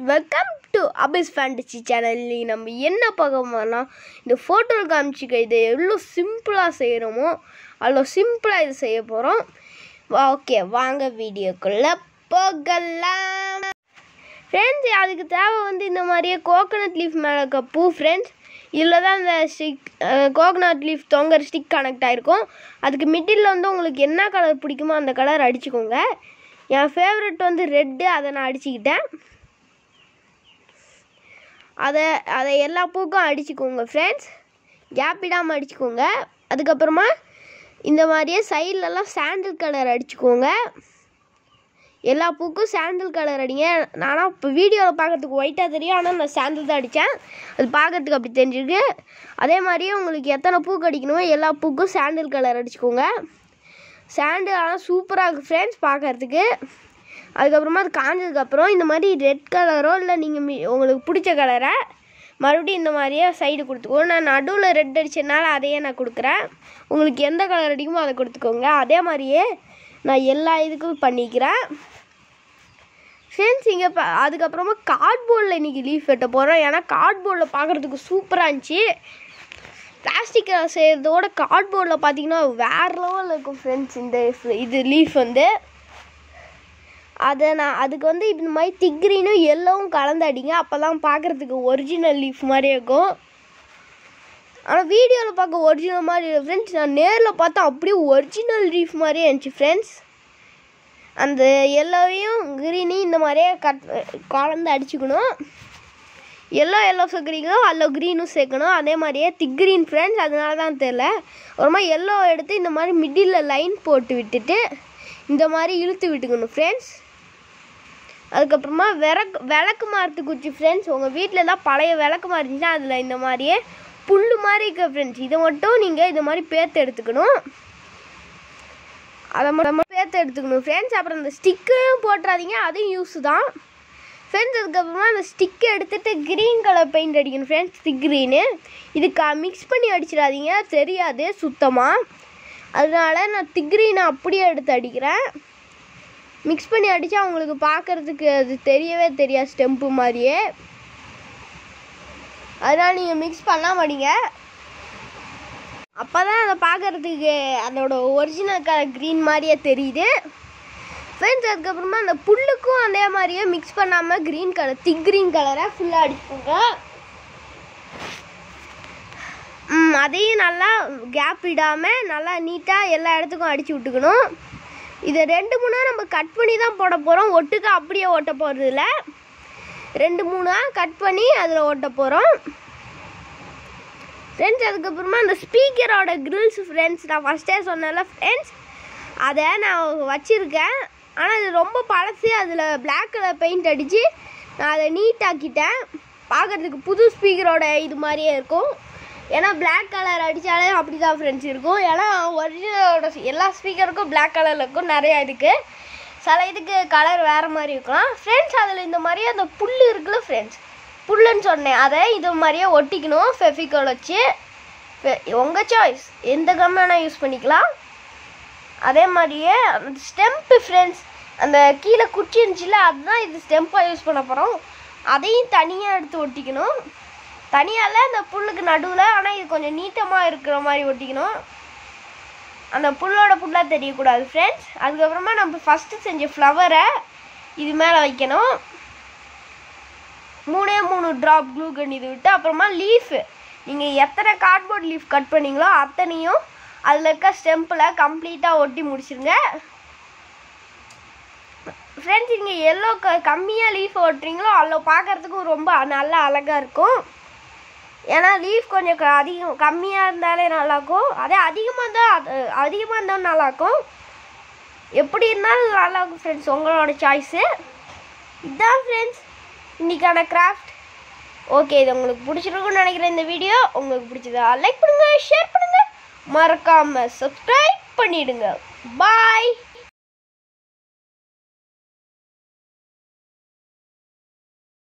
welcome to Abi's fantasy channel நம்ம என்ன பார்க்க போறோம்னா இந்த ஃபோட்டோ காமிச்சிக்க இதை எவ்வளோ சிம்பிளாக செய்கிறோமோ அவ்வளோ சிம்பிளாக இது செய்ய போகிறோம் ஓகே வாங்க வீடியோக்குள்ளே போகலாம் ஃப்ரெண்ட்ஸ் அதுக்கு தேவை வந்து இந்த மாதிரியே கோகனட் லீஃப் மேலே இருக்க பூ ஃப்ரெண்ட்ஸ் இதில் தான் இந்த ஸ்டிக் கோகனட் லீஃப் தொங்குற ஸ்டிக் கனெக்ட் ஆகிருக்கும் அதுக்கு மிடில் வந்து உங்களுக்கு என்ன கலர் பிடிக்குமோ அந்த கலர் அடிச்சுக்கோங்க என் ஃபேவரட் வந்து ரெட்டு அதை நான் அடிச்சுக்கிட்டேன் அதை அதை எல்லா பூக்கும் அடிச்சுக்கோங்க ஃப்ரெண்ட்ஸ் கேப் விடாமல் அடிச்சுக்கோங்க அதுக்கப்புறமா இந்த மாதிரியே சைட்லலாம் சாண்டில் கலர் அடிச்சுக்கோங்க எல்லா பூக்கும் சாண்டில் கலர் அடிங்க நானும் இப்போ வீடியோவில் பார்க்கறதுக்கு ஒயிட்டாக தெரியும் ஆனால் நான் சாண்டில் தான் அடித்தேன் அது பார்க்கறதுக்கு அப்படி தெரிஞ்சிருக்கு அதே மாதிரியே உங்களுக்கு எத்தனை பூக்கு அடிக்கணுமோ எல்லா பூக்கும் சாண்டில் கலர் அடிச்சுக்கோங்க சாண்டு ஆனால் சூப்பராக இருக்குது ஃப்ரெண்ட்ஸ் பார்க்கறதுக்கு அதுக்கப்புறமா அது காஞ்சதுக்கப்புறம் இந்த மாதிரி ரெட் கலரோ இல்லை நீங்கள் மி உங்களுக்கு பிடிச்ச கலரை மறுபடியும் இந்த மாதிரியே சைடு கொடுத்துக்கோ நான் நடுவில் ரெட் அடிச்சதுனால அதையே நான் கொடுக்குறேன் உங்களுக்கு எந்த கலர் அடிக்குமோ அதை கொடுத்துக்கோங்க அதே மாதிரியே நான் எல்லா இதுக்கும் பண்ணிக்கிறேன் ஃப்ரெண்ட்ஸ் இங்கே ப அதுக்கப்புறமா கார்ட்போர்டில் இன்றைக்கி லீஃப் வெட்ட போகிறோம் ஏன்னா கார்ட்போர்டில் பார்க்குறதுக்கு சூப்பராக இருந்துச்சு பிளாஸ்டிக்கில் செய்கிறதோட கார்ட்போர்டில் பார்த்தீங்கன்னா வேறு லெவலில் இருக்கும் ஃப்ரெண்ட்ஸ் இந்த இது லீஃப் வந்து அதை நான் அதுக்கு வந்து இந்த மாதிரி திக்ரீனும் எல்லோவும் கலந்து அடிங்க அப்போ தான் பார்க்குறதுக்கு ஒரிஜினல் லீஃப் மாதிரி இருக்கும் ஆனால் வீடியோவில் பார்க்க ஒரிஜினல் மாதிரி இல்லை ஃப்ரெண்ட்ஸ் நான் நேரில் பார்த்தா அப்படியே ஒரிஜினல் லீஃப் மாதிரியே இருந்துச்சு ஃப்ரெண்ட்ஸ் அந்த எல்லோவையும் க்ரீனையும் இந்த மாதிரியே கட் கலந்து அடிச்சுக்கணும் எல்லோ எல்லோ சேர்க்குறீங்களோ அதில் க்ரீனும் சேர்க்கணும் அதே மாதிரியே திக் க்ரீன் ஃப்ரெண்ட்ஸ் அதனால தான் தெரில ஒரு மாதிரி எல்லோ எடுத்து இந்த மாதிரி மிடில் லைன் போட்டு விட்டுட்டு இந்த மாதிரி இழுத்து விட்டுக்கணும் ஃப்ரெண்ட்ஸ் அதுக்கப்புறமா விளக்கு விளக்கு மாறுத்து குச்சி ஃப்ரெண்ட்ஸ் உங்கள் வீட்டில் தான் பழைய விளக்கு மாறிச்சுன்னா அதில் இந்த மாதிரியே புல் மாதிரி இருக்க ஃப்ரெண்ட்ஸ் இதை மட்டும் நீங்கள் இந்த மாதிரி பேர்த்து எடுத்துக்கணும் அதை மட்டும் பேர்த்து எடுத்துக்கணும் ஃப்ரெண்ட்ஸ் அப்புறம் இந்த ஸ்டிக்கும் போட்டுறாதீங்க அதுவும் யூஸ் தான் ஃப்ரெண்ட்ஸ் அதுக்கப்புறமா அந்த ஸ்டிக்கை எடுத்துகிட்டு க்ரீன் கலர் பெயிண்ட் அடிக்கணும் ஃப்ரெண்ட்ஸ் திக் க்ரீனு இதுக்கு மிக்ஸ் பண்ணி அடிச்சிடாதீங்க தெரியாது சுத்தமாக அதனால நான் திக்ரீனை அப்படியே எடுத்து அடிக்கிறேன் மிக்ஸ் பண்ணி அடித்தா அவங்களுக்கு பார்க்குறதுக்கு அது தெரியவே தெரியாது ஸ்டெம்ப்பு மாதிரியே அதனால் நீங்கள் மிக்ஸ் பண்ணாம அடிங்க அப்போ தான் அதை பார்க்குறதுக்கு அதோட ஒரிஜினல் கலர் க்ரீன் மாதிரியே தெரியுது ஃப்ரெண்ட்ஸ் அதுக்கப்புறமா அந்த புல்லுக்கும் அதே மாதிரியே மிக்ஸ் பண்ணாமல் க்ரீன் கலர் திக் க்ரீன் கலரை ஃபுல்லாக அடிச்சுக்கோங்க அதையும் நல்லா கேப் விடாமல் நல்லா நீட்டாக எல்லா இடத்துக்கும் அடித்து விட்டுக்கணும் இதை ரெண்டு மூணாக நம்ம கட் பண்ணி தான் போட போகிறோம் ஒட்டுக்கா அப்படியே ஓட்ட போகிறது இல்லை ரெண்டு மூணாக கட் பண்ணி அதில் ஓட்ட போகிறோம் ஃப்ரெண்ட்ஸ் அதுக்கப்புறமா அந்த ஸ்பீக்கரோட கிரில்ஸ் ஃப்ரெண்ட்ஸ் நான் ஃபஸ்ட்டே சொன்னேன்ல ஃப்ரெண்ட்ஸ் அதை நான் வச்சுருக்கேன் ஆனால் இது ரொம்ப பழசு அதில் பிளாக் கலர் பெயிண்ட் அடித்து நான் அதை நீட்டாக்கிட்டேன் பார்க்குறதுக்கு புது ஸ்பீக்கரோட இது மாதிரியே இருக்கும் ஏன்னா பிளாக் கலர் அடித்தாலே அப்படி தான் ஃப்ரெண்ட்ஸ் இருக்கும் ஏன்னா ஒரிஜினலோட எல்லா ஸ்பீக்கருக்கும் பிளாக் கலரில் இருக்கும் நிறையா இருக்குது சில இதுக்கு கலர் வேறு மாதிரி இருக்கலாம் ஃப்ரெண்ட்ஸ் அதில் இந்த மாதிரி அந்த புல் இருக்குல்ல ஃப்ரெண்ட்ஸ் புல்லுன்னு சொன்னேன் அதை இது மாதிரியே ஒட்டிக்கணும் ஃபெஃபிகோல் வச்சு உங்கள் சாய்ஸ் எந்த கம் வேணால் யூஸ் பண்ணிக்கலாம் அதே மாதிரியே அந்த ஸ்டெம்ப்பு ஃப்ரெண்ட்ஸ் அந்த கீழே குச்சி இருந்துச்சுல அதுதான் இது ஸ்டெம்ப்பாக யூஸ் பண்ண போகிறோம் அதையும் தனியாக எடுத்து ஒட்டிக்கணும் தனியால் அந்த புல்லுக்கு நடுவில் ஆனால் இது கொஞ்சம் நீட்டமாக இருக்கிற மாதிரி ஒட்டிக்கணும் அந்த புல்லோட புல்லாக தெரியக்கூடாது ஃப்ரெண்ட்ஸ் அதுக்கப்புறமா நம்ம ஃபஸ்ட்டு செஞ்ச ஃப்ளவரை இது மேலே வைக்கணும் மூணே மூணு ட்ராப் க்ளூ கன் இது விட்டு அப்புறமா லீஃபு நீங்கள் எத்தனை கார்ட்போர்ட் லீஃப் கட் பண்ணீங்களோ அத்தனையும் அதில் இருக்க ஸ்டெம்பில் கம்ப்ளீட்டாக ஒட்டி முடிச்சிருங்க ஃப்ரெண்ட்ஸ் இங்கே எல்லோ க கம்மியாக லீஃப் ஓட்டுறீங்களோ அதில் பார்க்குறதுக்கும் ரொம்ப நல்லா அழகாக இருக்கும் ஏன்னா லீஃப் கொஞ்சம் அதிகம் கம்மியாக இருந்தாலே நல்லாயிருக்கும் அதே அதிகமாக தான் அதிகமாக இருந்தாலும் நல்லாயிருக்கும் எப்படி இருந்தாலும் நல்லாயிருக்கும் ஃப்ரெண்ட்ஸ் உங்களோட சாய்ஸு இதுதான் ஃப்ரெண்ட்ஸ் இன்றைக்கான கிராஃப்ட் ஓகே இது உங்களுக்கு பிடிச்சிருக்குன்னு நினைக்கிறேன் இந்த வீடியோ உங்களுக்கு பிடிச்சதா லைக் பண்ணுங்கள் ஷேர் பண்ணுங்கள் மறக்காமல் சப்ஸ்கிரைப் பண்ணிவிடுங்க பாய்